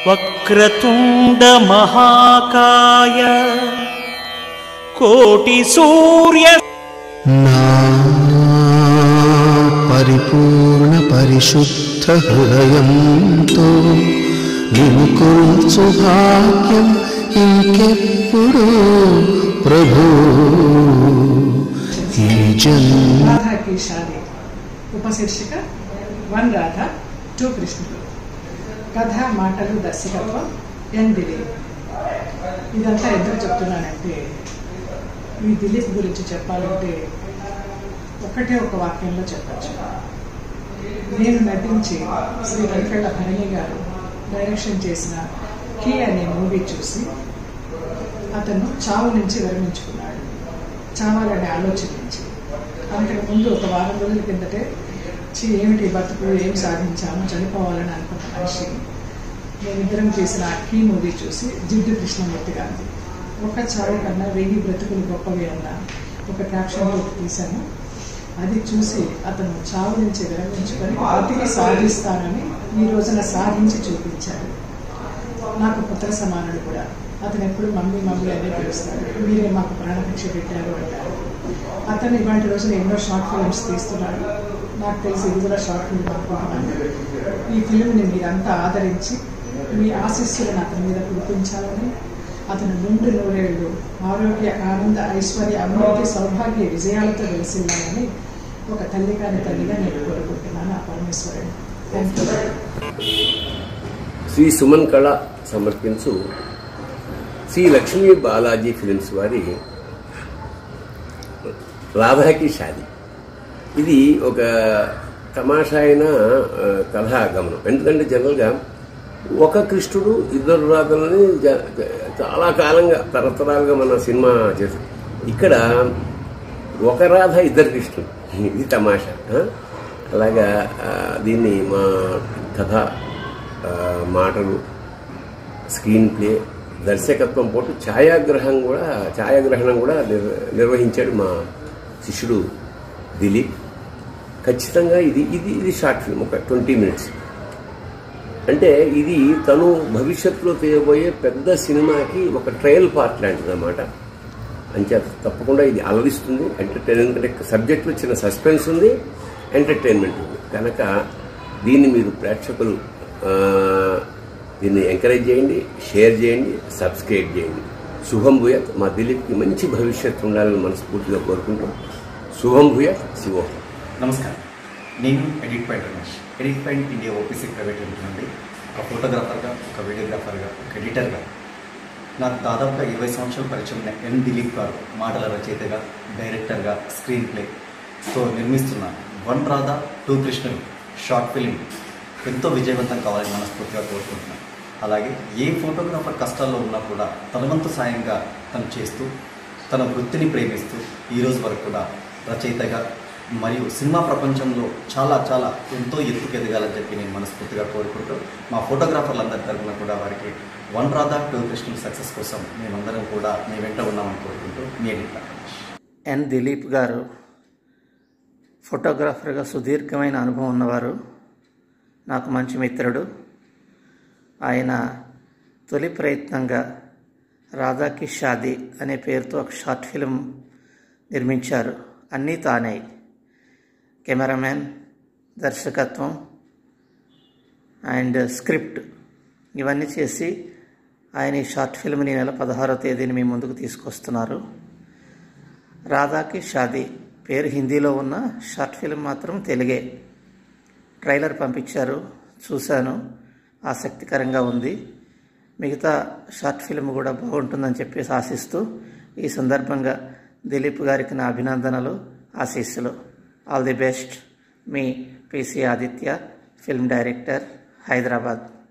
वक्रतुण्डमहाकाय कोटिसूर्य పరిపూర్ణ పరిశుద్ధ హృదయంతో నిముకుల్చు భాగ్యం ఇంకెప్పుడు ప్రభు ఈ జన్మ రాధా కి షాదీ ఉపశీర్షిక వన్ రాధ టూ కృష్ణుడు కథ మాటలు దర్శకత్వం ఎన్ దిలీప్ ఇదంతా ఎందుకు చెప్తున్నానంటే ఈ దిలీప్ గురించి చెప్పాలంటే ఒకటే ఒక వాక్యంలో చెప్పచ్చు నేను నటించి శ్రీ వెంకళ్ళ భరణి గారు డైరెక్షన్ చేసిన కీ అనే మూవీ చూసి అతను చావు నుంచి విరమించుకున్నాడు చావాలని ఆలోచించి అంతకు ముందు ఒక వారం రోజుల కిందటే చి ఏమిటి బతుకు ఏం సాధించాము చనిపోవాలని అనుకున్న మనిషి మేమిద్దరం చేసిన ఆ కీ మూవీ చూసి జిడ్డు కృష్ణమూర్తి గారిది ఒక చావు కన్నా వెయ్యి బ్రతుకులు గొప్పవి అన్న ఒక క్యాప్షన్ తీశాను అది చూసి అతను చావు నుంచి విరమించుకొని బతికి సాధిస్తానని ఈ రోజున సాధించి చూపించాడు నాకు పుత్ర సమానుడు కూడా అతను ఎప్పుడు మమ్మీ మమ్మీ అనే పిలుస్తాడు మీరే మాకు ప్రాణభిక్ష పెట్టారు అంటారు అతను ఇవాటి రోజున ఎన్నో షార్ట్ ఫిల్మ్స్ తీస్తున్నాడు నాకు తెలిసి ఇది కూడా షార్ట్ ఫిల్మ్ అనుకుంటున్నాను ఈ ఫిల్మ్ని మీరంతా ఆదరించి మీ ఆశీస్సులను అతని మీద కురిపించాలని అతను నుండి నూరేళ్లు ఆరోగ్య ఆనంద ఐశ్వర్య అభివృద్ధి సౌభాగ్య విజయాలతో వెలిసిల్లాలని ఒక తల్లి కాని తల్లిగా నేను కోరుకుంటున్నాను ఆ పరమేశ్వరుడు థ్యాంక్ యూ శ్రీ సుమన్ కళ సమర్పించు శ్రీ లక్ష్మీ బాలాజీ ఫిలిమ్స్ వారి రాధాకి షాది ఇది ఒక తమాషా అయిన ఆ, కథా గమనం ఎందుకంటే జనరల్గా ఒక కృష్ణుడు ఇద్దరు రాధలని జ- జ- చాలా కాలంగా తరతరాలుగా మన సినిమా చేస్తాం ఇక్కడ ఒక రాధ ఇద్దరు కృష్ణుడు ఇది తమాషా ఆ? అలాగా ఆ, దీన్ని మా కథ ఆ, మాటలు స్క్రీన్ ప్లే దర్శకత్వం పోటు ఛాయాగ్రహం కూడా ఛాయాగ్రహణం కూడా నిర్- నిర్వహించాడు మా శిష్యుడు దిలీప్ ఖచ్చితంగా ఇది ఇది ఇది షార్ట్ ఫిల్మ్ ఒక ట్వంటీ మినిట్స్ అంటే ఇది తను భవిష్యత్తులో తీయబోయే పెద్ద సినిమాకి ఒక ట్రయల్ పార్ట్ లాంటిది అనమాట అంచేత తప్పకుండా ఇది అలరిస్తుంది ఎంటర్టైన్మెంట్ అంటే సబ్జెక్ట్లో చిన్న సస్పెన్స్ ఉంది ఎంటర్టైన్మెంట్ ఉంది కనుక దీన్ని మీరు ప్రేక్షకులు ఆ, దీన్ని ఎంకరేజ్ చేయండి షేర్ చేయండి సబ్స్క్రైబ్ చేయండి శుభం భూయత్ మా దిలీప్కి మంచి భవిష్యత్తు ఉండాలని మనస్ఫూర్తిగా కోరుకుంటాం శుభం భూయత్ శివోహం నమస్కారం నేను edit point Ramesh edit point India OPC private limited నుండి ఒక ఫోటోగ్రాఫర్గా ఒక వీడియోగ్రాఫర్గా ఒక ఎడిటర్గా నాకు దాదాపుగా ఇరవై సంవత్సరాల పరిచయం ఉన్న ఎన్ దిలీప్ గారు మాటల రచయితగా డైరెక్టర్గా స్క్రీన్ ప్లేతో నిర్మిస్తున్న వన్ రాధా టూ కృష్ణులు షార్ట్ ఫిలిం ఎంతో విజయవంతం కావాలని మనస్ఫూర్తిగా కోరుకుంటున్నాను అలాగే ఏ ఫోటోగ్రాఫర్ కష్టాల్లో ఉన్నా కూడా తన వంతు సాయంగా తను చేస్తూ తన వృత్తిని ప్రేమిస్తూ ఈ రోజు వరకు కూడా రచయితగా మరియు సినిమా ప్రపంచంలో చాలా చాలా ఎంతో ఎత్తుకు ఎదగాలని చెప్పి నేను మనస్ఫూర్తిగా కోరుకుంటూ మా ఫోటోగ్రాఫర్లందరి తరఫున కూడా వారికి వన్ రాధా టూ కృష్ణుల సక్సెస్ కోసం మేమందరం కూడా మీ వెంట ఉన్నామని కోరుకుంటూ మీ ఎడిట్ రమేష్ ఎన్ దిలీప్ గారు ఫోటోగ్రాఫర్గా సుదీర్ఘమైన అనుభవం ఉన్నవారు నాకు మంచి మిత్రుడు ఆయన తొలి ప్రయత్నంగా రాధాకి షాదీ అనే పేరుతో ఒక షార్ట్ ఫిల్మ్ నిర్మించారు అన్నీ తానే కెమెరామెన్ దర్శకత్వం అండ్ స్క్రిప్ట్ ఇవన్నీ చేసి ఆయన ఈ షార్ట్ ఫిల్మ్ని ఈ నెల పదహారో తేదీని మీ ముందుకు తీసుకొస్తున్నారు రాధాకి షాదీ పేరు హిందీలో ఉన్న షార్ట్ ఫిల్మ్ మాత్రం తెలుగే ట్రైలర్ పంపించారు చూశాను ఆసక్తికరంగా ఉంది మిగతా షార్ట్ ఫిల్మ్ కూడా బాగుంటుందని చెప్పేసి ఆశిస్తూ ఈ సందర్భంగా దిలీప్ గారికి నా అభినందనలు ఆశీస్సులు ఆల్ ది బెస్ట్ మీ PC Aditya film director Hyderabad